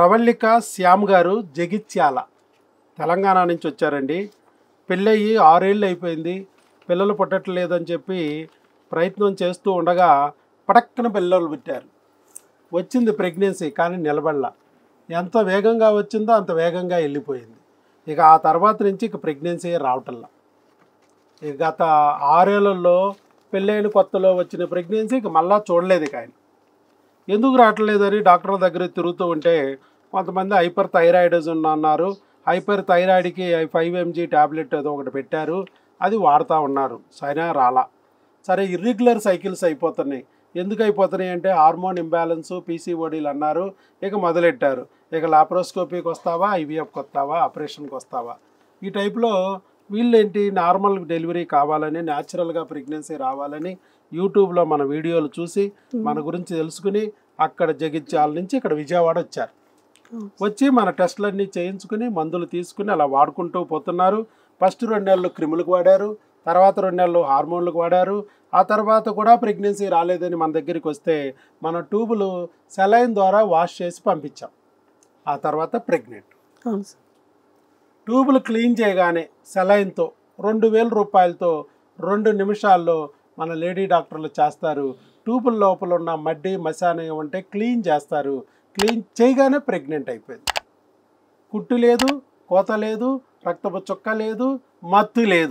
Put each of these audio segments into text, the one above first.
ప్రవళిక శ్యామ్ గారు జగిత్యాల తెలంగాణ నుంచి వచ్చారండి పెళ్ళయి ఆరేళ్ళు అయిపోయింది పిల్లలు పుట్టట్లేదని చెప్పి ప్రయత్నం చేస్తూ ఉండగా పటక్కన పిల్లలు పుట్టారు వచ్చింది ప్రెగ్నెన్సీ కానీ నిలబడలా ఎంత వేగంగా వచ్చిందో అంత వేగంగా వెళ్ళిపోయింది ఇక ఆ తర్వాత నుంచి ఇక ప్రెగ్నెన్సీ రావటంలా ఇక గత ఆరేళ్లలో పెళ్ళైన కొత్తలో వచ్చిన ప్రెగ్నెన్సీ ఇక మళ్ళా చూడలేదు ఇక ఆయన ఎందుకు రావట్లేదని డాక్టర్ దగ్గర తిరుగుతూ ఉంటే కొంతమంది హైపర్ థైరాయిడిజం అన్నారు హైపర్ థైరాయిడ్కి ఫైవ్ ఎంజీ ట్యాబ్లెట్ ఏదో ఒకటి పెట్టారు అది వాడుతూ ఉన్నారు సైనా రాలా సరే ఇర్రెగ్యులర్ సైకిల్స్ అయిపోతున్నాయి ఎందుకు అయిపోతున్నాయి అంటే హార్మోన్ ఇంబ్యాలెన్స్ పీసీఓడీలు అన్నారు ఇక మొదలెట్టారు ఇక లాప్రోస్కోపీకి వస్తావా ఐవీఎఫ్కి వస్తావా ఆపరేషన్కి వస్తావా ఈ టైప్లో వీళ్ళేంటి నార్మల్ డెలివరీ కావాలని న్యాచురల్గా ప్రెగ్నెన్సీ రావాలని యూట్యూబ్లో మన వీడియోలు చూసి మన గురించి తెలుసుకుని అక్కడ జగిత్యాల నుంచి ఇక్కడ విజయవాడ వచ్చారు వచ్చి మన టెస్టులన్నీ చేయించుకుని మందులు తీసుకుని అలా వాడుకుంటూ పోతున్నారు ఫస్ట్ రెండు నెలలు క్రిములకు వాడారు తర్వాత రెండు నెలలు హార్మోన్లకు వాడారు ఆ తర్వాత కూడా ప్రెగ్నెన్సీ రాలేదని మన దగ్గరికి వస్తే మన ట్యూబులు సెలైన్ ద్వారా వాష్ చేసి పంపించాం ఆ తర్వాత ప్రెగ్నెంట్ అవును సార్ ట్యూబులు క్లీన్ చేయగానే సెలైన్తో రెండు వేల రూపాయలతో రెండు నిమిషాల్లో మన లేడీ డాక్టర్లు చేస్తారు ట్యూబుల లోపల ఉన్న మడ్డి మశానం ఉంటే క్లీన్ చేస్తారు క్లీన్ చేయగానే ప్రెగ్నెంట్ అయిపోయింది కుట్టు లేదు కోత లేదు రక్తపు చుక్క లేదు మత్తు లేదు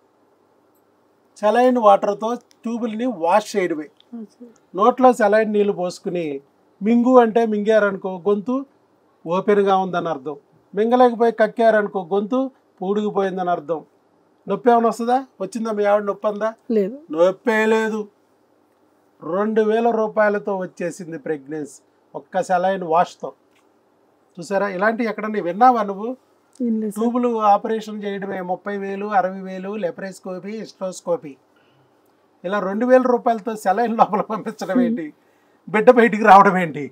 సెలైన్ వాటర్తో ట్యూబుల్ని వాష్ చేయడమే అవును సార్ నోట్లో సెలైన్ నీళ్లు పోసుకుని మింగు అంటే మింగారనుకో గొంతు ఓపెన్గా ఉందని అర్థం మింగలేకపోయి కక్కారనుకో గొంతు పూడిగిపోయిందని అర్థం నొప్పి ఏమైనా వస్తుందా వచ్చిందా మీ ఆవిడ నొప్పి అందా లేదు నొప్పే లేదు రెండు వేల రూపాయలతో వచ్చేసింది ప్రెగ్నెన్సీ ఒక్క సెలైన్ వాష్తో చూసారా ఇలాంటి ఎక్కడన్నా విన్నావా నువ్వు ఏం లేదు సార్ ట్యూబులు ఆపరేషన్ చేయడమే ముప్పై వేలు అరవై వేలు లెపరేస్కోపీ ఇస్ట్రోస్కోపీ ఇలా రెండు వేల రూపాయలతో సెలైన్ లోపల పంపించడం ఏంటి బిడ్డ బయటికి రావడం ఏంటి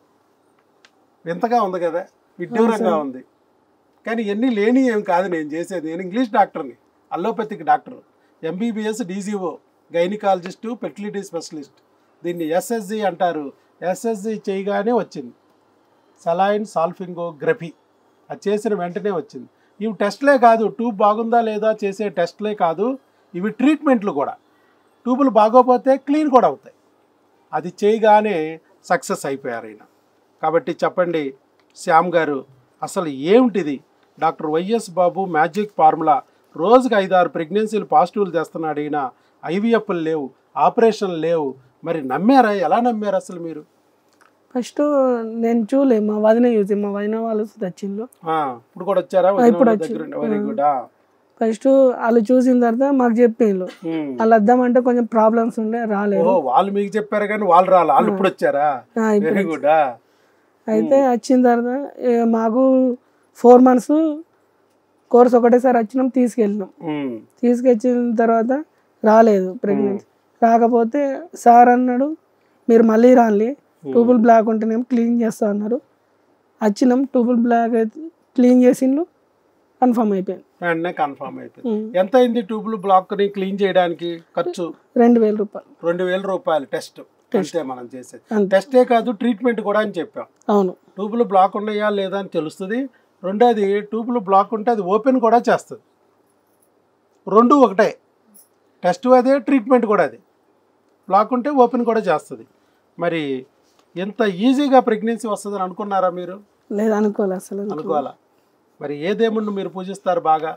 వింతగా ఉంది కదా విడ్డూరంగా ఉంది కానీ ఎన్ని లేని ఏం కాదు నేను చేసేది నేను ఇంగ్లీష్ డాక్టర్ని allopathic doctor MBBS DGO gynaecologist fertility specialist దీన్ని ఎస్ఎస్జి అంటారు ఎస్ఎస్జి చేయగానే వచ్చింది సలైన్ సాల్ఫింగోగ్రఫీ అది చేసిన వెంటనే వచ్చింది ఇవి టెస్ట్లే కాదు ట్యూబ్ బాగుందా లేదా చేసే టెస్ట్లే కాదు ఇవి ట్రీట్మెంట్లు కూడా ట్యూబులు బాగోపోతే క్లీన్ కూడా అవుతాయి అది చేయగానే సక్సెస్ అయిపోయారు ఆయన కాబట్టి చెప్పండి శ్యామ్ గారు అసలు ఏమిటిది doctor YS Babu magic formula రోజుకి ఐదారు ప్రెగ్నెన్సీలు పాజిటివ్లు తెస్తున్నాడు ఈయన ఐవీఎఫ్లు లేవు ఆపరేషన్ లేవు మరి నమ్మారా ఎలా నమ్మారు అసలు మీరు ఫస్ట్ నేను చూడలే మా వదిన యూజ్ మా వదిన వాళ్ళు తెచ్చిండ్రు ఆ, ఇప్పుడు కూడా వచ్చారా ఇప్పుడు దగ్గర వచ్చి- వెరీ గుడ్ ఫస్ట్ వాళ్ళు చూసిన తర్వాత మాకు చెప్పిండ్రు వాళ్ళు వద్దామంటే కొంచెం ప్రాబ్లమ్స్ ఉండే రాలేదు ఓహో వాళ్ళు మీకు చెప్పారు కానీ వాళ్ళు రాలా వాళ్ళు ఇప్పుడు వచ్చారా ఆ, ఇప్పుడు వెరీ గుడ్ అయితే వచ్చిన తర్వాత ఏ, మాకు ఫోర్ మంత్స్ కోర్స్ ఒకటేసారి వచ్చినాం తీసుకెళ్ళినాం తీసుకొచ్చిన తర్వాత రాలేదు ప్రెగ్నెన్సీ రాకపోతే సార్ అన్నాడు మీరు మళ్ళీ రాలి ట్యూబుల్ బ్లాక్ ఉంటేనేమో క్లీన్ చేస్తా అన్నారు వచ్చినాం ట్యూబుల్ బ్లాక్ అయితే క్లీన్ చేసిండ్రు కన్ఫర్మ్ అయిపోయింది వెంటనే కన్ఫర్మ్ అయిపోయింది ఉమ్. ఎంత అయింది ట్యూబుల్ బ్లాక్ ని క్లీన్ చేయడానికి ఖర్చు రెండు వేల రూపాయలు రెండు వేల రూపాయలు టెస్ట్ అంతే మనం చేసేది అంతే. టెస్టే కాదు ట్రీట్మెంట్ కూడా అని చెప్పాం అవును ట్యూబులు బ్లాక్ ఉన్నాయా లేదా అని తెలుస్తుంది రెండోది ట్యూబులు బ్లాక్ ఉంటే అది ఓపెన్ కూడా చేస్తుంది రెండు ఒకటే టెస్ట్ అదే ట్రీట్మెంట్ కూడా అదే బ్లాక్ ఉంటే ఓపెన్ కూడా చేస్తుంది మరి ఎంత ఈజీగా ప్రెగ్నెన్సీ వస్తుందని అనుకున్నారా మీరు లేదు అనుకోలే అసలు అనుకోవాలా మరి ఏ దేవుణ్ణి మీరు పూజిస్తారు బాగా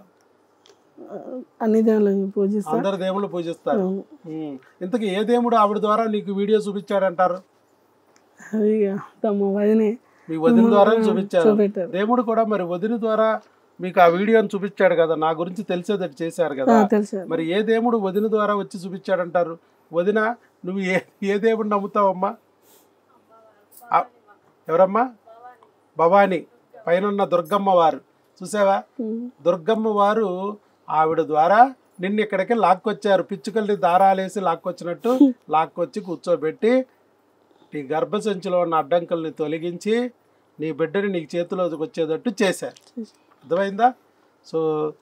అన్ని దేవుళ్ళు పూజిస్తా అందరు దేవుళ్ళు పూజిస్తారు అవును. ఉమ్. ఇంతకీ ఏ దేవుడు ఆవిడ ద్వారా నీకు వీడియో చూపించాడంటారు అది ఇక తమ వదినే మీ వదిన ద్వారా చూపించారు చూపెట్టారు దేవుడు కూడా మరి వదిన ద్వారా మీకు ఆ వీడియోని చూపించాడు కదా నా గురించి తెలిసేదట్టు చేశారు ఆ, కదా తెలుసు మరి ఏ దేవుడు వదిన ద్వారా వచ్చి చూపించాడంటారు వదిన నువ్వు ఏ ఏ దేవుడు నమ్ముతావమ్మా ఆ, ఎవరమ్మా భవానీ పైన దుర్గమ్మ వారు చూసావా ఉమ్. దుర్గమ్మ వారు ఆవిడ ద్వారా నిన్ను ఇక్కడికి లాక్కొచ్చారు పిచ్చుకల్ని దారాలేసి లాక్కొచ్చినట్టు లాక్కొచ్చి కూర్చోబెట్టి నీ గర్భసంచిలో ఉన్న అడ్డంకుల్ని తొలగించి నీ బిడ్డని నీకు చేతిలోకి వచ్చేటట్టు చేశారు అర్థమైందా సో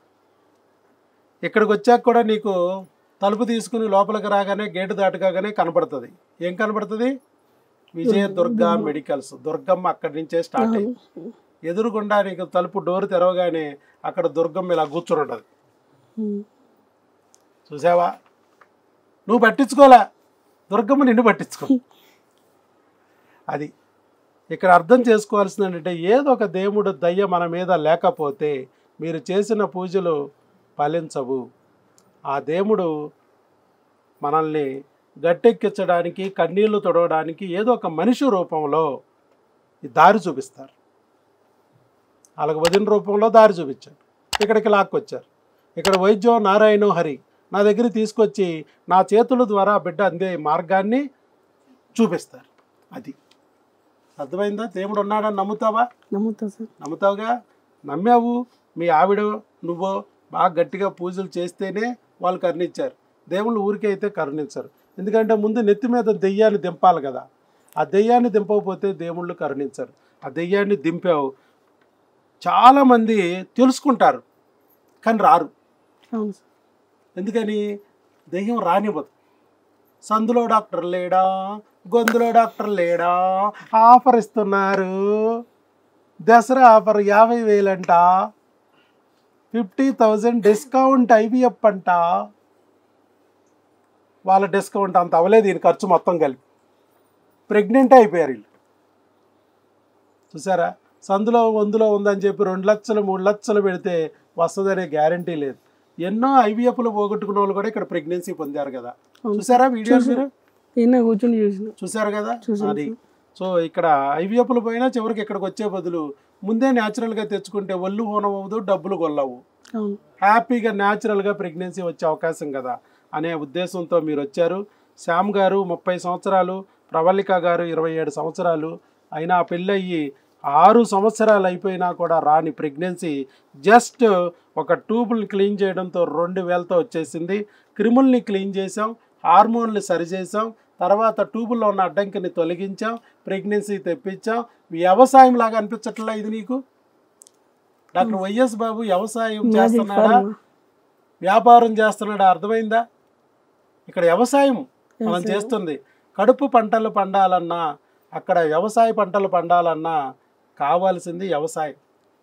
ఇక్కడికి వచ్చాక కూడా నీకు తలుపు తీసుకుని లోపలికి రాగానే గేటు దాటుకాగానే కనపడుతుంది ఏం కనపడుతుంది విజయ దుర్గా మెడికల్స్ దుర్గమ్మ అక్కడి నుంచే స్టార్ట్ అయింది ఎదురుగుండా నీకు తలుపు డోర్ తెరవగానే అక్కడ దుర్గమ్మ ఇలా కూర్చుని ఉంటుంది ఉమ్. చూసావా నువ్వు పట్టించుకోలే దుర్గమ్మ నిన్ను పట్టించుకో అది ఇక్కడ అర్థం చేసుకోవాల్సింది ఏంటంటే ఏదో ఒక దేవుడు దయ్య మన మీద లేకపోతే మీరు చేసిన పూజలు ఫలించవు ఆ దేవుడు మనల్ని గట్టెక్కించడానికి కన్నీళ్లు తొడవడానికి ఏదో ఒక మనిషి రూపంలో ఈ దారి చూపిస్తారు వాళ్ళకి వదిన రూపంలో దారి చూపించారు ఇక్కడికి లాక్కొచ్చారు ఇక్కడ వైద్యం నారాయణ హరి నా దగ్గర తీసుకొచ్చి నా చేతుల ద్వారా ఆ బిడ్డ అందే మార్గాన్ని చూపిస్తారు అది అర్థమైందా దేవుడు ఉన్నాడని నమ్ముతావా నమ్ముతా సార్ నమ్ముతావుగా నమ్మావు మీ ఆవిడ నువ్వో బాగా గట్టిగా పూజలు చేస్తేనే వాళ్ళు కరుణించారు దేవుళ్ళు ఊరికే అయితే కరుణించరు ఎందుకంటే ముందు నెత్తి మీద దెయ్యాన్ని దింపాలి కదా ఆ దెయ్యాన్ని దింపకపోతే దేవుళ్ళు కరుణించరు ఆ దెయ్యాన్ని దింపావు చాలామంది తెలుసుకుంటారు కానీ రారు అవును సార్ ఎందుకని దెయ్యం రానివ్వదు సందులో డాక్టర్ లేడా గొంతులో డాక్టర్ లేడా ఆఫర్ ఇస్తున్నారు దసరా ఆఫర్ యాభై వేలంట ఫిఫ్టీ థౌజండ్ డిస్కౌంట్ ఐవీఎఫ్ అంట వాళ్ళ డిస్కౌంట్ అంత అవ్వలేదు ఈయన ఖర్చు మొత్తం కలిపి ప్రెగ్నెంట్ అయిపోయారు వీళ్ళు చూసారా సందులో వందులో ఉందని చెప్పి రెండు లక్షలు మూడు లక్షలు పెడితే వస్తుందనే గ్యారంటీ లేదు ఎన్నో ఐవీఎఫ్లు పోగొట్టుకున్న వాళ్ళు కూడా ఇక్కడ ప్రెగ్నెన్సీ పొందారు కదా అవును. చూసారా వీడియో మీరు ఈయన కూర్చొని చూసిన చూసారు కదా చూసాను అది సార్. సో ఇక్కడ ఐవీఎఫ్లు పోయినా చివరికి ఇక్కడికి వచ్చే బదులు ముందే న్యాచురల్గా తెచ్చుకుంటే ఒళ్ళు హోనం అవ్వదు డబ్బులు కొల్లవు అవును హ్యాపీగా న్యాచురల్గా ప్రెగ్నెన్సీ వచ్చే అవకాశం కదా అనే ఉద్దేశంతో మీరు వచ్చారు శ్యామ్ గారు ముప్పై సంవత్సరాలు ప్రవళిక గారు ఇరవై ఏడు సంవత్సరాలు అయినా పెళ్ళయ్యి ఆరు సంవత్సరాలు అయిపోయినా కూడా రాని ప్రెగ్నెన్సీ జస్ట్ ఒక ట్యూబ్ని క్లీన్ చేయడంతో రెండు వేలతో వచ్చేసింది క్రిముల్ని క్లీన్ చేసాం హార్మోన్లు సరిచేసాం తర్వాత ట్యూబుల్లో ఉన్న అడ్డంకిని తొలగించాం ప్రెగ్నెన్సీ తెప్పించాం వ్యవసాయం లాగా అనిపించట్లా ఇది నీకు డాక్టర్ వైఎస్ బాబు వ్యవసాయం మ్యాజిక్ చేస్తున్నాడా ఫార్మ్ వ్యాపారం చేస్తున్నాడా అర్థమైందా ఇక్కడ వ్యవసాయం మనం వ్యవసాయం. చేస్తుంది కడుపు పంటలు పండాలన్నా అక్కడ వ్యవసాయ పంటలు పండాలన్నా కావాల్సింది వ్యవసాయం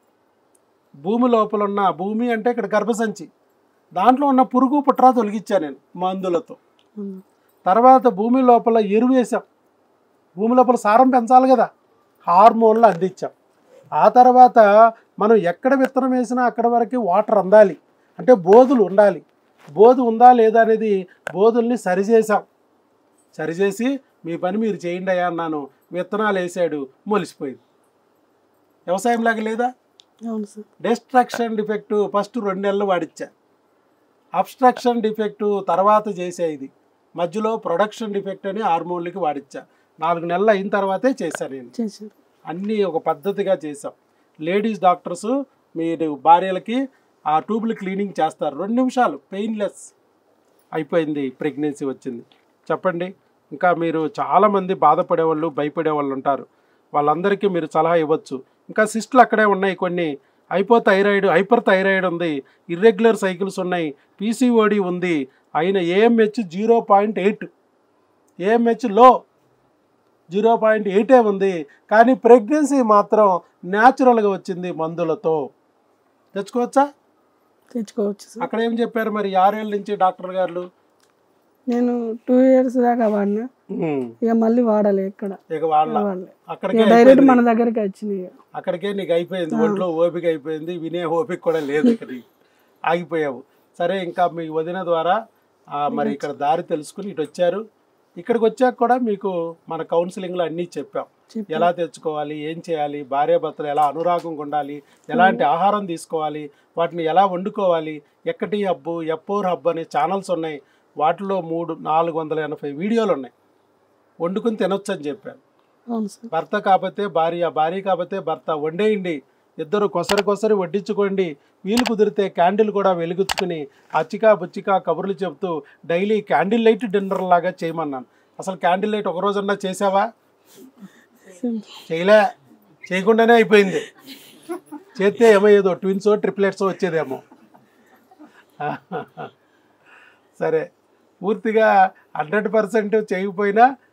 భూమి లోపల ఉన్న భూమి అంటే ఇక్కడ గర్భసంచి దాంట్లో ఉన్న పురుగు పుట్రా తొలగించా నేను మందులతో అవును. తర్వాత భూమి లోపల ఎరువు వేసాం భూమి లోపల సారం పెంచాలి కదా హార్మోన్లు అందించాం ఆ తర్వాత మనం ఎక్కడ విత్తనం వేసినా అక్కడ వరకు వాటర్ అందాలి అంటే బోధులు ఉండాలి బోధు ఉందా లేదా అనేది బోధుల్ని సరిచేసాం సరిచేసి మీ పని మీరు చేయండి అయ్యా అన్నాను విత్తనాలు వేసాడు మొలిసిపోయింది వ్యవసాయం లాగా లేదా అవును సార్ డిస్ట్రక్షన్ డిఫెక్ట్ ఫస్ట్ రెండు నెలలు వాడిచ్చా అబ్స్ట్రక్షన్ డిఫెక్ట్ తర్వాత చేసే ఇది మధ్యలో ప్రొడక్షన్ డిఫెక్ట్ అని హార్మోన్లకి వాడిచ్చా నాలుగు నెలలు అయిన తర్వాతే చేశాను నేను చేశారు అన్నీ ఒక పద్ధతిగా చేసాం లేడీస్ డాక్టర్స్ మీరు భార్యలకి ఆ ట్యూబ్లు క్లీనింగ్ చేస్తారు రెండు నిమిషాలు పెయిన్లెస్ అయిపోయింది ప్రెగ్నెన్సీ వచ్చింది చెప్పండి ఇంకా మీరు చాలామంది బాధపడే వాళ్ళు భయపడే వాళ్ళు ఉంటారు వాళ్ళందరికీ మీరు సలహా ఇవ్వచ్చు ఇంకా సిస్టులు అక్కడే ఉన్నాయి కొన్ని హైపో థైరాయిడ్ హైపర్ థైరాయిడ్ ఉంది ఇర్రెగ్యులర్ సైకిల్స్ ఉన్నాయి పీసీఓడి ఉంది అయిన AMH zero point eight AMH లో జీరో పాయింట్ ఎయిటే ఉంది కానీ ప్రెగ్నెన్సీ మాత్రం న్యాచురల్గా వచ్చింది మందులతో తెచ్చుకోవచ్చా తెచ్చుకోవచ్చు సార్ అక్కడ ఏం చెప్పారు మరి ఆరేళ్ళ నుంచి డాక్టర్ గారు నేను టూ ఇయర్స్ దాకా వాడినా ఇక మళ్ళీ వాడాలి ఎక్కడ ఇక వాళ్ళ వాడలే అక్కడికే ఇక డైరెక్ట్ అయిపోయింది. మన దగ్గరికి వచ్చినాయి ఇక. అక్కడికే నీకు అయిపోయింది ఒంట్లో ఓపిక అయిపోయింది వినే ఓపిక కూడా లేదు ఇక్కడ నీకు. ఆగిపోయావు సరే ఇంకా మీ వదిన ద్వారా ఆ, మరి ఇక్కడ దారి తెలుసుకుని ఇటు వచ్చారు ఇక్కడికి వచ్చాక కూడా మీకు మన కౌన్సిలింగ్లో అన్నీ చెప్పాం చెప్పి ఎలా తెచ్చుకోవాలి ఏం చేయాలి భార్యాభర్తలు ఎలా అనురాగంగా ఉండాలి ఎలాంటి ఆహారం తీసుకోవాలి వాటిని ఎలా వండుకోవాలి ఎక్కటి హబ్బు ఎప్పోర్ హబ్బు అనే ఛానల్స్ ఉన్నాయి వాటిలో మూడు నాలుగు వందల ఎనభై వీడియోలు ఉన్నాయి వండుకుని తినొచ్చు అని చెప్పాను అవును సార్ భర్త కాకపోతే భార్య భార్య కాకపోతే భర్త వండేయండి ఇద్దరు కొసరి కొసరి వడ్డించుకోండి వీలు కుదిరితే క్యాండిల్ కూడా వెలిగించుకుని అచ్చికా బుచ్చికా కబుర్లు చెబుతూ డైలీ క్యాండిల్ లైట్ డిన్నర్ లాగా చేయమన్నాను అసలు క్యాండిల్ లైట్ ఒక రోజన్నా చేసావా చేయలే చేయకుండానే అయిపోయింది చేస్తే ఏమయ్యేదో ట్విన్స్ ట్రిప్లెట్స్ వచ్చేదేమో సరే పూర్తిగా హండ్రెడ్ పర్సెంట్ చేయకపోయినా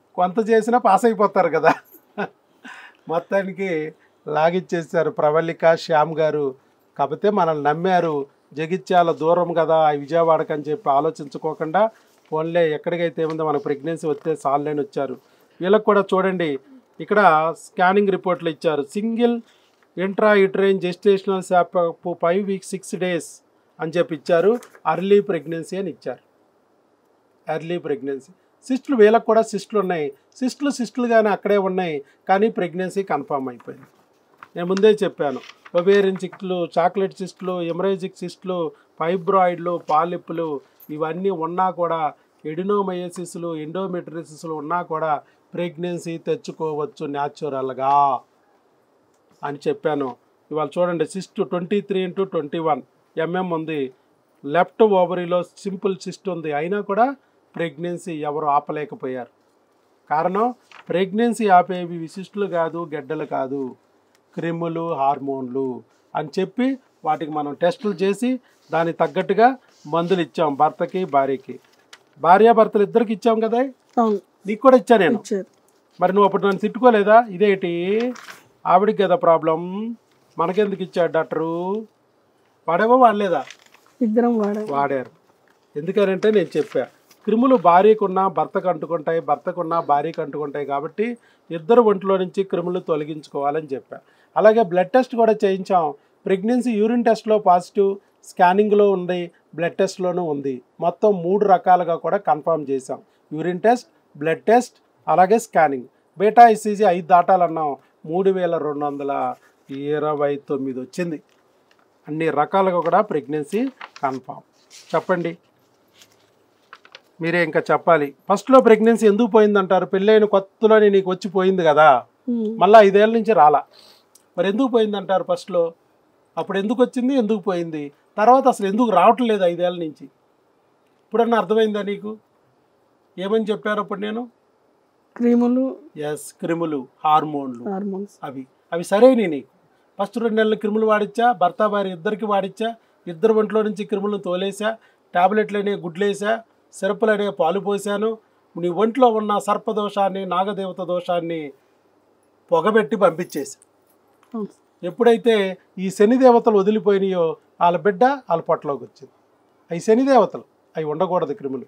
కొంత చేసినా పాస్ అయిపోతారు కదా మొత్తానికి లాగిచ్చేసారు ప్రవళిక శ్యామ్ గారు కాకపోతే మనల్ని నమ్మారు జగిత్యాల దూరం కదా విజయవాడకి అని చెప్పి ఆలోచించుకోకుండా ఫోన్లే ఎక్కడికైతే ఏముందో మన ప్రెగ్నెన్సీ వస్తే సాల్లేని వచ్చారు వీళ్ళకి కూడా చూడండి ఇక్కడ స్కానింగ్ రిపోర్ట్లు ఇచ్చారు single intrauterine gestational sac five weeks six days అని చెప్పి ఇచ్చారు అర్లీ ప్రెగ్నెన్సీ అని ఇచ్చారు ఎర్లీ ప్రెగ్నెన్సీ సిస్టులు వీళ్ళకి కూడా సిస్టులు ఉన్నాయి సిస్టులు సిస్టులుగానే అక్కడే ఉన్నాయి కానీ ప్రెగ్నెన్సీ కన్ఫర్మ్ అయిపోయింది నేను ముందే చెప్పాను ఒబేరియన్ సిస్టులు చాక్లెట్ సిస్టులు ఎమరేజిక్ సిస్టులు ఫైబ్రాయిడ్లు పాలిప్పులు ఇవన్నీ ఉన్నా కూడా ఎడినోమయోసిస్లు ఎండోమెట్రిసిస్లు ఉన్నా కూడా ప్రెగ్నెన్సీ తెచ్చుకోవచ్చు న్యాచురల్గా అని చెప్పాను ఇవాళ చూడండి cyst twenty three into twenty one mm ఉంది లెఫ్ట్ ఓవరీలో సింపుల్ సిస్ట్ ఉంది అయినా కూడా ప్రెగ్నెన్సీ ఎవరు ఆపలేకపోయారు కారణం ప్రెగ్నెన్సీ ఆపేవి విశిష్టులు కాదు గెడ్డలు కాదు క్రిములు హార్మోన్లు అని చెప్పి వాటికి మనం టెస్టులు చేసి దానికి తగ్గట్టుగా మందులు ఇచ్చాం భర్తకి భార్యకి భార్యాభర్తలు ఇద్దరికి ఇచ్చాం కదా అవును నీకు కూడా ఇచ్చా నేను ఇచ్చారు మరి నువ్వు అప్పుడు నన్ను తిట్టుకోలేదా ఇదేంటి ఆవిడికి కదా ప్రాబ్లం మనకెందుకు ఇచ్చాడు డాక్టరు వాడేవో వాడలేదా ఇద్దరం వాడాం వాడారు ఎందుకనంటే నేను చెప్పా క్రిములు భార్యకున్నా భర్తకు అంటుకుంటాయి భర్తకున్నా భార్యకు అంటుకుంటాయి కాబట్టి ఇద్దరు ఒంట్లో నుంచి క్రిములు తొలగించుకోవాలని చెప్పా అలాగే బ్లడ్ టెస్ట్ కూడా చేయించాం ప్రెగ్నెన్సీ యూరిన్ టెస్ట్లో పాజిటివ్ స్కానింగ్లో ఉంది బ్లడ్ టెస్ట్లోనూ ఉంది మొత్తం మూడు రకాలుగా కూడా కన్ఫర్మ్ చేసాం యూరిన్ టెస్ట్ బ్లడ్ టెస్ట్ అలాగే స్కానింగ్ బేటా ఐసీజీ ఐదు దాటాలన్నాం మూడు వేల రెండు వందల ఇరవై తొమ్మిది వచ్చింది అన్ని రకాలుగా కూడా ప్రెగ్నెన్సీ కన్ఫామ్ చెప్పండి మీరే ఇంకా చెప్పాలి ఫస్ట్లో ప్రెగ్నెన్సీ ఎందుకు పోయిందంటారు పెళ్ళైన కొత్తలోనే నీకు వచ్చి పోయింది కదా ఉమ్. మళ్ళీ ఐదేళ్ళ నుంచి రాలా మరి ఎందుకు పోయిందంటారు ఫస్ట్లో అప్పుడు ఎందుకు వచ్చింది ఎందుకు పోయింది తర్వాత అసలు ఎందుకు రావట్లేదు ఐదేళ్ళ నుంచి ఇప్పుడన్నా అర్థమైందా నీకు ఏమని చెప్పారు అప్పుడు నేను క్రీములు ఎస్ క్రిములు హార్మోన్లు హార్మోన్స్ అవి అవి సరైనవి నీకు ఫస్ట్ రెండు నెలలు క్రిములు వాడిచ్చా భర్త భార్య ఇద్దరికి వాడిచ్చా ఇద్దరు ఒంట్లో నుంచి క్రిములను తోలేసా టాబ్లెట్లు అనే గుడ్లేసా సిరపులు అనే పాలు పోసాను నీ ఒంట్లో ఉన్న సర్పదోషాన్ని నాగదేవత దోషాన్ని పొగబెట్టి పంపించేసా అవును ఎప్పుడైతే ఈ శని దేవతలు వదిలిపోయినాయో వాళ్ళ బిడ్డ వాళ్ళ పొట్టలోకి వచ్చింది అవి శని దేవతలు అవి ఉండకూడదు క్రిములు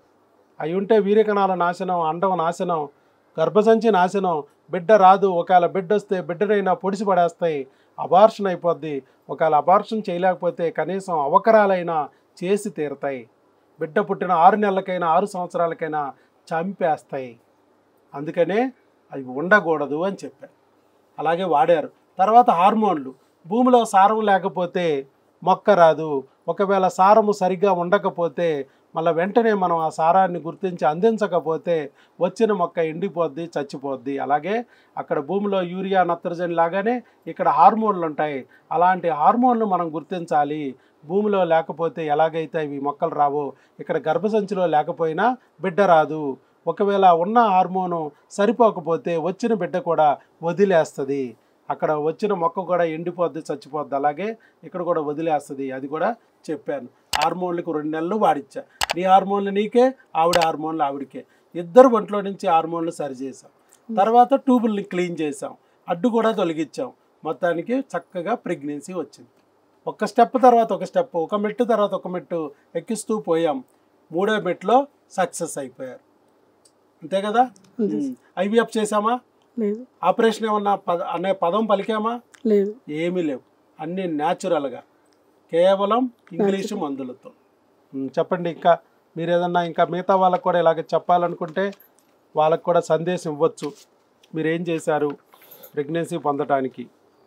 అవి ఉంటే వీర్యకణాల నాశనం అండం నాశనం గర్భసంచి నాశనం బిడ్డ రాదు ఒకవేళ బిడ్డ వస్తే బిడ్డనైనా పొడిసి పడేస్తాయి అబార్షన్ అయిపోద్ది ఒకవేళ అబార్షన్ చేయలేకపోతే కనీసం అవకరాలైనా చేసి తీరుతాయి బిడ్డ పుట్టిన ఆరు నెలలకైనా ఆరు సంవత్సరాలకైనా చంపేస్తాయి అందుకనే అవి ఉండకూడదు అని చెప్పారు అలాగే వాడారు తర్వాత హార్మోన్లు భూమిలో సారం లేకపోతే మొక్క రాదు ఒకవేళ సారము సరిగ్గా ఉండకపోతే మళ్ళీ వెంటనే మనం ఆ సారాన్ని గుర్తించి అందించకపోతే వచ్చిన మొక్క ఎండిపోద్ది చచ్చిపోద్ది అలాగే అక్కడ భూమిలో యూరియా నత్రజని లాగానే ఇక్కడ హార్మోన్లు ఉంటాయి అలాంటి హార్మోన్లు మనం గుర్తించాలి భూమిలో లేకపోతే ఎలాగైతే ఇవి మొక్కలు రావో ఇక్కడ గర్భసంచిలో లేకపోయినా బిడ్డ రాదు ఒకవేళ ఉన్న హార్మోను సరిపోకపోతే వచ్చిన బిడ్డ కూడా వదిలేస్తుంది అక్కడ వచ్చిన మొక్క కూడా ఎండిపోద్ది చచ్చిపోద్ది అలాగే ఇక్కడ కూడా వదిలేస్తుంది అది కూడా చెప్పాను హార్మోన్లకు రెండు నెలలు వాడిచ్చా నీ హార్మోన్లు నీకే ఆవిడ హార్మోన్లు ఆవిడకే ఇద్దరు ఒంట్లో నుంచి హార్మోన్లు సరిచేసాం తర్వాత ట్యూబుల్ని క్లీన్ చేసాం అడ్డు కూడా తొలగించాం మొత్తానికి చక్కగా ప్రెగ్నెన్సీ వచ్చింది ఒక స్టెప్ తర్వాత ఒక స్టెప్ ఒక మెట్టు తర్వాత ఒక మెట్టు ఎక్కిస్తూ పోయాం మూడో మెట్లో సక్సెస్ అయిపోయారు అంతే కదా అంతే. ఐవీఎఫ్ చేసామా లేదు ఆపరేషన్ ఏమన్నా పద అనే పదం పలికామా లేదు ఏమీ లేవు అన్నీ న్యాచురల్గా కేవలం ఇంగ్లీషు మందులతో ఉమ్, చెప్పండి ఇంకా మీరు ఏదన్నా ఇంకా మిగతా వాళ్ళకు కూడా ఇలాగ చెప్పాలనుకుంటే వాళ్ళకు కూడా సందేశం ఇవ్వచ్చు మీరు ఏం చేశారు ప్రెగ్నెన్సీ పొందటానికి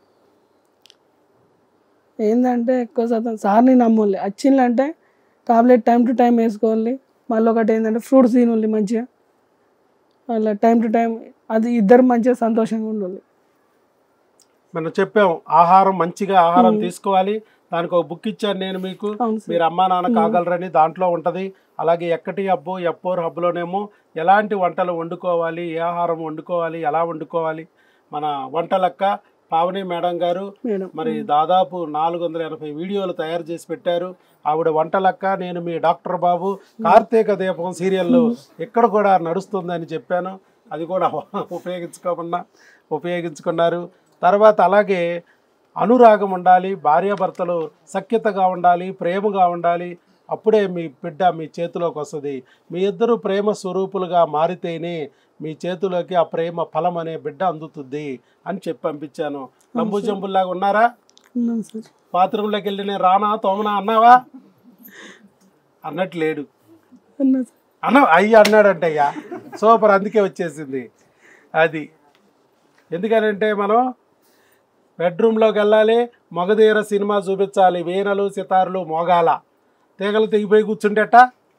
ఏంటంటే ఎక్కువ శాతం సార్ని నమ్మోళ్ళి వచ్చిందంటే టాబ్లెట్ టైం టు టైం వేసుకోవాలి మళ్ళీ ఒకటి ఏంటంటే ఫ్రూట్స్ తినాలి మంచిగా అలా టైం టు టైం అది ఇద్దరు మంచిగా సంతోషంగా ఉండాలి మనం చెప్పాం ఆహారం మంచిగా ఆహారం తీసుకోవాలి దానికి ఒక బుక్ ఇచ్చాను నేను మీకు అవును సార్ మీరు అమ్మా నాన్న కాగలరని దాంట్లో ఉంటుంది అలాగే ఎక్కటి హబ్బు ఎప్పోర్ హబ్లోనేమో ఎలాంటి వంటలు వండుకోవాలి ఏ ఆహారం వండుకోవాలి ఎలా వండుకోవాలి మన వంటలక్క పావని మేడం గారు మేడం మరి దాదాపు నాలుగు వందల ఎనభై వీడియోలు తయారు చేసి పెట్టారు ఆవిడ వంటలక్క నేను మీ డాక్టర్ బాబు కార్తీక దీపం సీరియల్ ఇక్కడ కూడా నడుస్తుందని చెప్పాను అది కూడా ఉపయోగించుకోమన్నా ఉపయోగించుకున్నారు తర్వాత అలాగే అనురాగం ఉండాలి భార్యాభర్తలు సఖ్యతగా ఉండాలి ప్రేమగా ఉండాలి అప్పుడే మీ బిడ్డ మీ చేతిలోకి వస్తుంది మీ ఇద్దరు ప్రేమ స్వరూపులుగా మారితేనే మీ చేతిలోకి ఆ ప్రేమ ఫలం అనే బిడ్డ అందుతుంది అని చెప్పి పంపించాను లంబు జంబుల్లాగా ఉన్నారా ఉన్నాం సార్ బాత్రూంలోకి వెళ్ళి నేను రానా తోమనా అన్నావా అన్నట్టు లేడు అన్నా సార్ అన్న అయ్య అన్నాడంట అయ్యా సూపర్ అందుకే వచ్చేసింది అది ఎందుకనంటే మనం బెడ్రూమ్లోకి వెళ్ళాలి మగధీర సినిమా చూపించాలి వీణలు సితారులు మోగాల తీగలు తెగిపోయి కూర్చుంటేట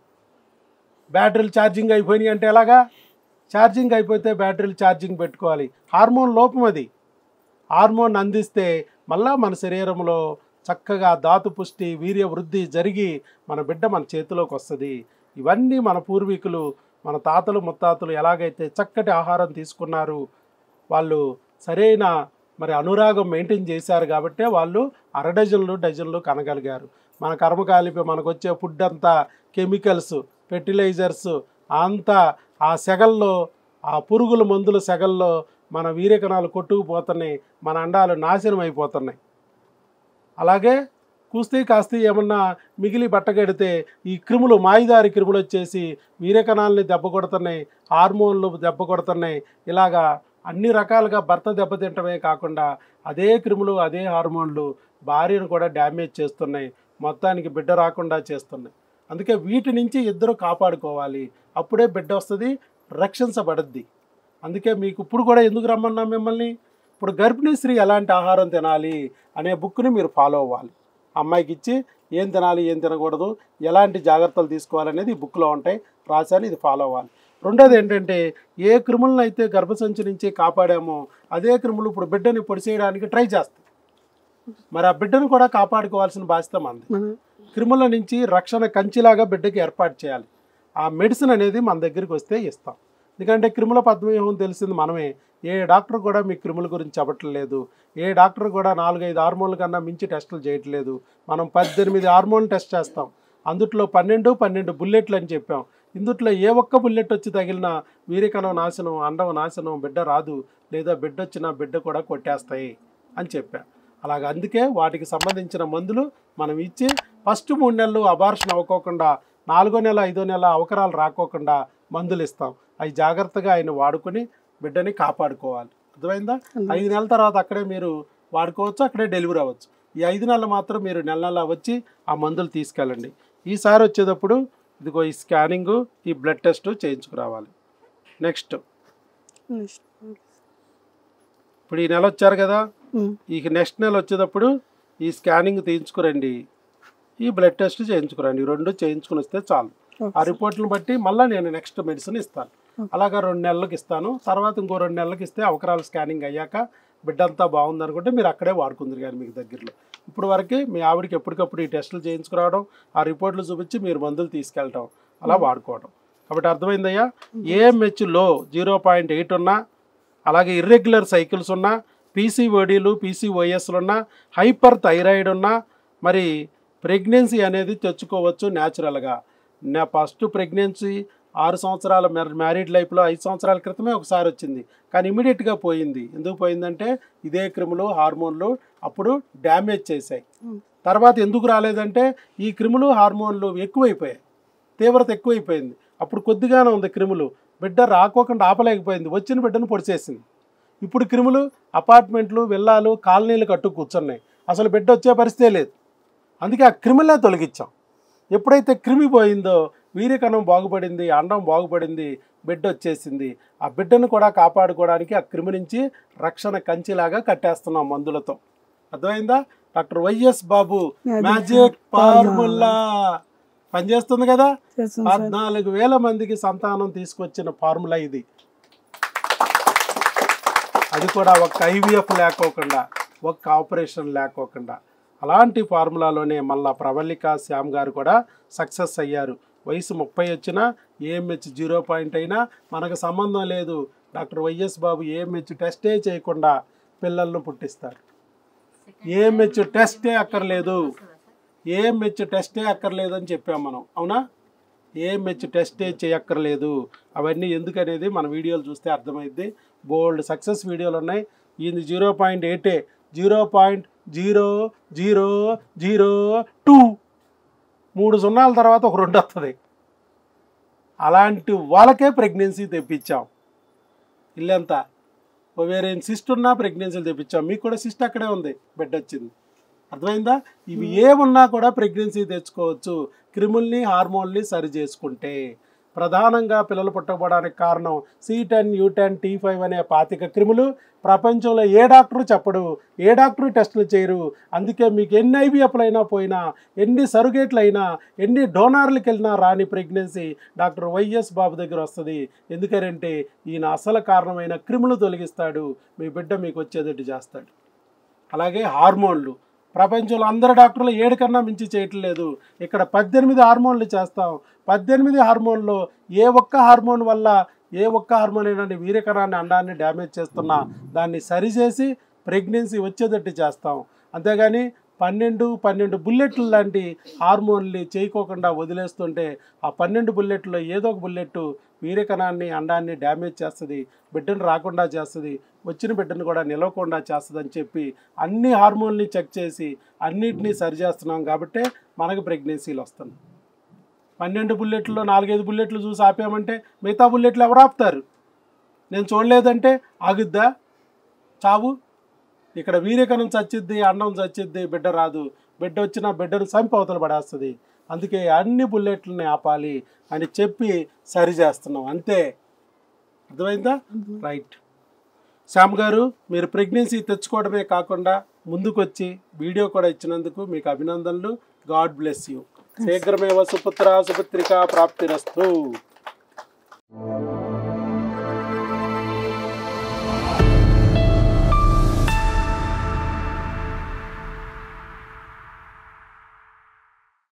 బ్యాటరీలు ఛార్జింగ్ అయిపోయినాయి అంటే ఎలాగా ఛార్జింగ్ అయిపోతే బ్యాటరీలు ఛార్జింగ్ పెట్టుకోవాలి హార్మోన్ లోపం అది హార్మోన్ అందిస్తే మళ్ళా మన శరీరంలో చక్కగా ధాతు పుష్టి వీర్య వృద్ధి జరిగి మన బిడ్డ మన చేతిలోకి వస్తుంది ఇవన్నీ మన పూర్వీకులు మన తాతలు ముత్తాతలు ఎలాగైతే చక్కటి ఆహారం తీసుకున్నారు వాళ్ళు సరైన మరి అనురాగం మెయింటైన్ చేశారు కాబట్టే వాళ్ళు అర డజన్లు డజన్లు కనగలిగారు మన కర్మకాలిపి మనకు వచ్చే ఫుడ్ అంతా కెమికల్స్ ఫెర్టిలైజర్స్ అంతా ఆ సెగల్లో ఆ పురుగుల మందుల సెగల్లో మన వీర్యకణాలు కొట్టుకుపోతున్నాయి మన అండాలు నాశనం అయిపోతున్నాయి అలాగే కుస్తీ కాస్తీ ఏమన్నా మిగిలి బట్టగడితే ఈ క్రిములు మాయిదారి క్రిములు వచ్చేసి వీరకణాలని దెబ్బ కొడుతున్నాయి హార్మోన్లు దెబ్బ కొడుతున్నాయి ఇలాగా అన్ని రకాలుగా భర్త దెబ్బతింటమే కాకుండా అదే క్రిములు అదే హార్మోన్లు భార్యను కూడా డ్యామేజ్ చేస్తున్నాయి మొత్తానికి బిడ్డ రాకుండా చేస్తున్నాయి అందుకే వీటి నుంచి ఇద్దరు కాపాడుకోవాలి అప్పుడే బిడ్డ వస్తుంది రక్షించబడద్ది అందుకే మీకు ఇప్పుడు కూడా ఎందుకు రమ్మన్నా మిమ్మల్ని ఇప్పుడు గర్భిణీ స్త్రీ ఎలాంటి ఆహారం తినాలి అనే బుక్ని మీరు ఫాలో అవ్వాలి అమ్మాయికి ఇచ్చి ఏం తినాలి ఏం తినకూడదు ఎలాంటి జాగ్రత్తలు తీసుకోవాలనేది ఈ బుక్లో ఉంటాయి రాశాను ఇది ఫాలో అవ్వాలి రెండోది ఏంటంటే ఏ క్రిములను అయితే గర్భసంచి నుంచి కాపాడామో అదే క్రిములు ఇప్పుడు బిడ్డని పొడిసేయడానికి ట్రై చేస్తాయి మరి ఆ బిడ్డను కూడా కాపాడుకోవాల్సిన బాధ్యత మనది మన క్రిముల నుంచి రక్షణ కంచిలాగా బిడ్డకి ఏర్పాటు చేయాలి ఆ మెడిసిన్ అనేది మన దగ్గరికి వస్తే ఇస్తాం ఎందుకంటే క్రిముల పద్మవ్యూహం తెలిసింది మనమే ఏ డాక్టర్ కూడా మీ క్రిముల గురించి చెప్పట్లేదు ఏ డాక్టర్ కూడా నాలుగైదు హార్మోన్ల కన్నా మించి టెస్టులు చేయట్లేదు మనం పద్దెనిమిది హార్మోన్ టెస్ట్ చేస్తాం అందుట్లో పన్నెండు పన్నెండు బుల్లెట్లు అని చెప్పాం ఇందుట్లో ఏ ఒక్క బుల్లెట్ వచ్చి తగిలినా వీరికణం నాశనం అండం నాశనం బిడ్డ రాదు లేదా బిడ్డ వచ్చినా బిడ్డ కూడా కొట్టేస్తాయి అని చెప్పా అలాగ అందుకే వాటికి సంబంధించిన మందులు మనం ఇచ్చి ఫస్ట్ మూడు నెలలు అబార్షన్ అవ్వకోకుండా నాలుగో నెల ఐదో నెల అవకరాలు రాకోకుండా మందులు ఇస్తాం అవి జాగ్రత్తగా ఆయన వాడుకొని బిడ్డని కాపాడుకోవాలి అర్థమైందా ఐదు నెలల తర్వాత అక్కడే మీరు వాడుకోవచ్చు అక్కడే డెలివరీ అవ్వచ్చు ఈ ఐదు నెలలు మాత్రం మీరు నెల నెల వచ్చి ఆ మందులు తీసుకెళ్ళండి ఈసారి వచ్చేటప్పుడు ఇదిగో ఈ స్కానింగ్ ఈ బ్లడ్ టెస్ట్ చేయించుకురావాలి నెక్స్ట్ నెక్స్ట్ ఇప్పుడు ఈ నెల వచ్చారు కదా ఉమ్. ఇక నెక్స్ట్ నెల వచ్చేటప్పుడు ఈ స్కానింగ్ తీయించుకురండి ఈ బ్లడ్ టెస్ట్ చేయించుకురండి ఈ రెండు చేయించుకుని వస్తే చాలు ఓకే. ఆ రిపోర్ట్లను బట్టి మళ్ళీ నేను నెక్స్ట్ మెడిసిన్ ఇస్తాను అలాగా రెండు నెలలకు ఇస్తాను తర్వాత ఇంకో రెండు నెలలకు ఇస్తే అవకరాల స్కానింగ్ అయ్యాక బిడ్డ అంతా బాగుంది అనుకుంటే మీరు అక్కడే వాడుకుందరు కానీ మీకు దగ్గరలో ఇప్పుడు వరకు మీ ఆవిడకి ఎప్పటికప్పుడు ఈ టెస్టులు చేయించుకురావడం ఆ రిపోర్ట్లు చూపించి మీరు మందులు తీసుకెళ్ళటం అలా వాడుకోవడం కాబట్టి అర్థమైందయ్యా ఏఎంహెచ్ లో జీరో పాయింట్ ఎయిట్ ఉన్నా అలాగే ఇర్రెగ్యులర్ సైకిల్స్ ఉన్నా పీసీఓడీలు పీసీఓఎస్లు ఉన్నా హైపర్ థైరాయిడ్ ఉన్నా మరి ప్రెగ్నెన్సీ అనేది తెచ్చుకోవచ్చు న్యాచురల్గా నా ఫస్ట్ ప్రెగ్నెన్సీ ఆరు సంవత్సరాల మ్యారీడ్ లైఫ్లో ఐదు సంవత్సరాల క్రితమే ఒకసారి వచ్చింది కానీ ఇమీడియట్గా పోయింది ఎందుకు పోయిందంటే ఇదే క్రిములు హార్మోన్లు అప్పుడు డ్యామేజ్ చేశాయి తర్వాత ఎందుకు రాలేదంటే ఈ క్రిములు హార్మోన్లు ఎక్కువైపోయాయి తీవ్రత ఎక్కువైపోయింది అప్పుడు కొద్దిగానే ఉంది క్రిములు బిడ్డ రాకోకుండా ఆపలేకపోయింది వచ్చిన బిడ్డను పొడిచేసింది ఇప్పుడు క్రిములు అపార్ట్మెంట్లు విల్లాలు కాలనీలు కట్టు కూర్చున్నాయి అసలు బిడ్డ వచ్చే పరిస్థితే లేదు అందుకే ఆ క్రిములే తొలగించాం ఎప్పుడైతే క్రిమి పోయిందో వీర్యకణం బాగుపడింది అండం బాగుపడింది బిడ్డ వచ్చేసింది ఆ బిడ్డను కూడా కాపాడుకోవడానికి ఆ క్రిమి నుంచి రక్షణ కంచిలాగా కట్టేస్తున్నాం మందులతో అర్థమైందా doctor YS Babu magic formula పనిచేస్తుంది కదా చేస్తాం సార్ పద్నాలుగు వేల మందికి సంతానం తీసుకొచ్చిన ఫార్ములా ఇది అది కూడా ఒక ఐవీఎఫ్ లేకోకుండా ఒక్క ఆపరేషన్ లేకోకుండా అలాంటి ఫార్ములాలోనే మళ్ళా ప్రవళిక శ్యామ్ గారు కూడా సక్సెస్ అయ్యారు వయసు ముప్పై వచ్చినా ఏఎంహెచ్ జీరో పాయింట్ అయినా మనకు సంబంధం లేదు డాక్టర్ వైఎస్ బాబు ఏఎంహెచ్ టెస్టే చేయకుండా పిల్లలను పుట్టిస్తారు ఏఎంహెచ్ టెస్టే అక్కర్లేదు ఏఎంహెచ్ టెస్టే అక్కర్లేదు అని చెప్పాం మనం అవునా ఏఎంహెచ్ టెస్ట్ చేయక్కర్లేదు అవన్నీ ఎందుకనేది మన వీడియోలు చూస్తే అర్థమైద్ది బోల్డ్ సక్సెస్ వీడియోలు ఉన్నాయి ఇది జీరో పాయింట్ ఎయిటే zero point zero zero zero two మూడు సున్నాల తర్వాత ఒక రెండు వస్తుంది అలాంటి వాళ్ళకే ప్రెగ్నెన్సీ తెప్పించాం ఇల్లంతా వేరేం సిస్ట్ ఉన్నా ప్రెగ్నెన్సీలు తెప్పించాం మీకు కూడా సిస్ట్ అక్కడే ఉంది బిడ్డ వచ్చింది అర్థమైందా ఇవి ఏమున్నా కూడా ప్రెగ్నెన్సీ తెచ్చుకోవచ్చు క్రిముల్ని హార్మోన్ని సరి చేసుకుంటే ప్రధానంగా పిల్లలు పుట్టకపోవడానికి కారణం C ten U ten T five అనే పాతిక క్రిములు ప్రపంచంలో ఏ డాక్టరు చెప్పడు ఏ డాక్టరు టెస్టులు చేయరు అందుకే మీకు ఎన్ని ఐబీఎఫ్లు అయినా పోయినా ఎన్ని సరుగేట్లు అయినా ఎన్ని డోనార్లకు వెళ్ళినా రాని ప్రెగ్నెన్సీ డాక్టర్ వైఎస్ బాబు దగ్గర వస్తుంది ఎందుకంటే ఈయన అసలు కారణమైన క్రిములు తొలగిస్తాడు మీ బిడ్డ మీకు వచ్చేటట్టు చేస్తాడు అలాగే హార్మోన్లు ప్రపంచంలో అందరు డాక్టర్లు ఏడు కన్నా మించి చేయట్లేదు ఇక్కడ పద్దెనిమిది హార్మోన్లు చేస్తాం పద్దెనిమిది హార్మోన్లో ఏ ఒక్క హార్మోన్ వల్ల ఏ ఒక్క హార్మోన్ అయినా నీ వీర్యకణాన్ని అండాన్ని డ్యామేజ్ చేస్తున్నా దాన్ని సరిచేసి ప్రెగ్నెన్సీ వచ్చేటట్టు చేస్తాం అంతేగాని పన్నెండు పన్నెండు బుల్లెట్లు లాంటి హార్మోన్లు చేయకోకుండా వదిలేస్తుంటే ఆ పన్నెండు బుల్లెట్లో ఏదో ఒక బుల్లెట్ వీర్యకణాన్ని అండాన్ని డ్యామేజ్ చేస్తుంది బిడ్డను రాకుండా చేస్తుంది వచ్చిన బిడ్డను కూడా నిలవకుండా చేస్తుందని చెప్పి అన్ని హార్మోన్ని చెక్ చేసి అన్నిటినీ సరిచేస్తున్నాం కాబట్టే మనకు ప్రెగ్నెన్సీలు వస్తుంది పన్నెండు బుల్లెట్లో నాలుగైదు బుల్లెట్లు చూసి ఆపామంటే మిగతా బుల్లెట్లు ఎవరు ఆపుతారు నేను చూడలేదంటే ఆగుద్దా చావు ఇక్కడ వీర్యకణం చచ్చిద్ది అండం చచ్చిద్ది బిడ్డ రాదు బిడ్డ వచ్చినా బిడ్డను చంపి అవతల పడేస్తుంది అందుకే అన్ని బుల్లెట్లని ఆపాలి అని చెప్పి సరి చేస్తున్నాం అంతే అర్థమైందా రైట్ శ్యామ్ గారు మీరు ప్రెగ్నెన్సీ తెచ్చుకోవడమే కాకుండా ముందుకొచ్చి వీడియో కూడా ఇచ్చినందుకు మీకు అభినందనలు గాడ్ బ్లెస్ యూ శీఘ్రమేవ సుపుత్ర సుపుత్రిక ప్రాప్తిరస్తు